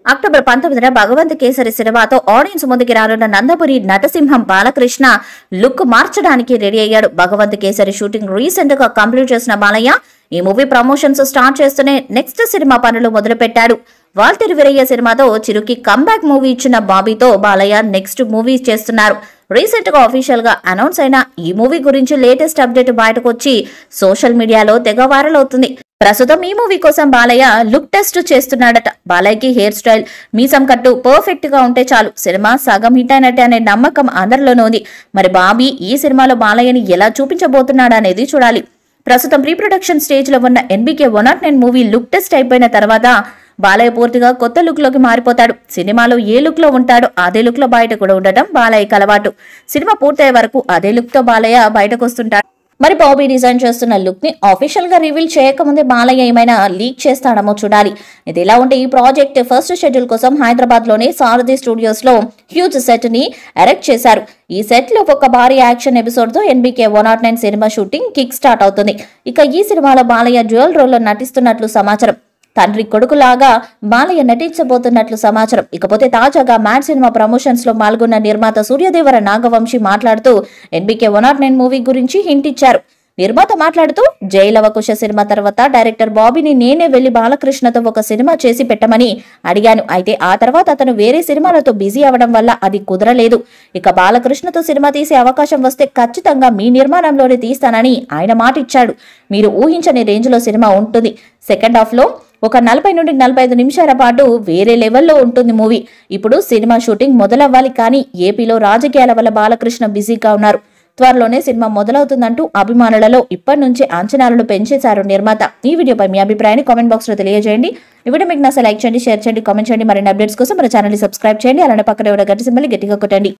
October పంతొమ్మిదిన భగవంత్ కేసరి సినిమాతో audience ముందుకి రానున్న నందపురి నటసింహం బాలకృష్ణ లుక్ మార్చడానికి రెడీ అయ్యాడు భగవంత్ కేసరి షూటింగ్ రీసెంట్ గా కంప్లీట్ చేసిన బాలయ్య ఈ మూవీ ప్రమోషన్స్ స్టార్ట్ చేస్తూనే నెక్స్ట్ సినిమా పనులు మొదలు పెట్టాడు వాల్తెరి వీరయ్య సినిమాతో చిరుకి కంబ్యాక్ మూవీ ఇచ్చిన బాబీతో బాలయ్య నెక్స్ట్ మూవీ చేస్తున్నారు రీసెంట్ గా అఫీషియల్ గా అనౌన్స్ అయిన ఈ మూవీ గురించి లేటెస్ట్ అప్డేట్ బయటకు వచ్చి సోషల్ మీడియాలో తెగ వైరల్ అవుతుంది ప్రస్తుతం ఈ మూవీ కోసం బాలయ్య లుక్ టెస్ట్ చేస్తున్నాడట బాలయ్యకి హెయిర్ స్టైల్ మీసం కట్టు పర్ఫెక్ట్ గా ఉంటే చాలు సినిమా సగం హిట్ అయినట్టే అనే నమ్మకం అందరిలోనూ ఉంది మరి బాబీ ఈ సినిమాలో బాలయ్యని ఎలా చూపించబోతున్నాడు అనేది చూడాలి ప్రస్తుతం ప్రీ ప్రొడక్షన్ స్టేజ్ లో ఉన్న NBK one not nine movie look test అయిపోయిన తర్వాత బాలయ్య పూర్తిగా కొత్త లుక్ లోకి మారిపోతాడు సినిమాలో ఏ లుక్ లో ఉంటాడో అదే లుక్ లో బయట కూడా ఉండటం బాలయ్యకి అలవాటు సినిమా పూర్తయ్యే వరకు అదే లుక్ తో బాలయ్య బయటకు వస్తుంటాడు మరి బాబీ డిజైన్ చేస్తున్న లుక్ ని ఆఫీషియల్ గా రివీల్ చేయకముందే బాలయ్య ఏమైనా లీక్ చేస్తాడమో చూడాలి ఇది ఎలా ఉంటే ఈ ప్రాజెక్ట్ ఫస్ట్ షెడ్యూల్ కోసం హైదరాబాద్ లోని సారథి స్టూడియోస్ లో హ్యూజ్ సెట్ ని ఎరెక్ట్ చేశారు ఈ సెట్ లో ఒక భారీ యాక్షన్ ఎపిసోడ్ తో ఎన్బికే వన్ నాట్ నైన్ సినిమా షూటింగ్ కిక్ స్టార్ట్ అవుతుంది ఇక ఈ సినిమాలో బాలయ్య డ్యూయల్ రోల్ లో నటిస్తున్నట్లు సమాచారం తండ్రి కొడుకులాగా బాలయ్య నటించబోతున్నట్లు సమాచారం ఇకపోతే తాజాగా మ్యాట్ సినిమా ప్రమోషన్స్ లో పాల్గొన్న నిర్మాత సూర్యదేవర నాగవంశి మాట్లాడుతూ NBK one not nine movie గురించి హింట్ ఇచ్చారు నిర్మాత మాట్లాడుతూ జైలవకుశ సినిమా తర్వాత డైరెక్టర్ బాబీని నేనే వెళ్లి బాలకృష్ణతో ఒక సినిమా చేసి పెట్టమని అడిగాను అయితే ఆ తర్వాత అతను వేరే సినిమాలతో బిజీ అవడం వల్ల అది కుదరలేదు ఇక బాలకృష్ణతో సినిమా తీసే అవకాశం వస్తే ఖచ్చితంగా మీ నిర్మాణంలోనే తీస్తానని ఆయన మాట ఇచ్చాడు మీరు ఊహించని రేంజ్ లో సినిమా ఉంటుంది సెకండ్ హాఫ్ లో ఒక నలభై నుండి నలభై ఐదు నిమిషాల పాటు వేరే లెవెల్లో ఉంటుంది మూవీ ఇప్పుడు సినిమా షూటింగ్ మొదలవ్వాలి కానీ ఏపీలో రాజకీయాల వల్ల బాలకృష్ణ బిజీగా ఉన్నారు త్వరలోనే సినిమా మొదలవుతుందంటూ అభిమానులలో ఇప్పటి నుంచే అంచనాలను పెంచేశారు నిర్మాత ఈ వీడియోపై మీ అభిప్రాయాన్ని కామెంట్ బాక్స్ లో తెలియజేయండి ఈ వీడియో మీకు నచ్చ లైక్ చేయండి షేర్ చేయండి కామెంట్ చేయండి మరిన్ని అప్డేట్స్ కోసం మన ఛానల్ సబ్స్క్రైబ్ చేయండి అలానే పక్కన ఎవరైనా గట్టి సింబల్ గట్టిగా కొట్టండి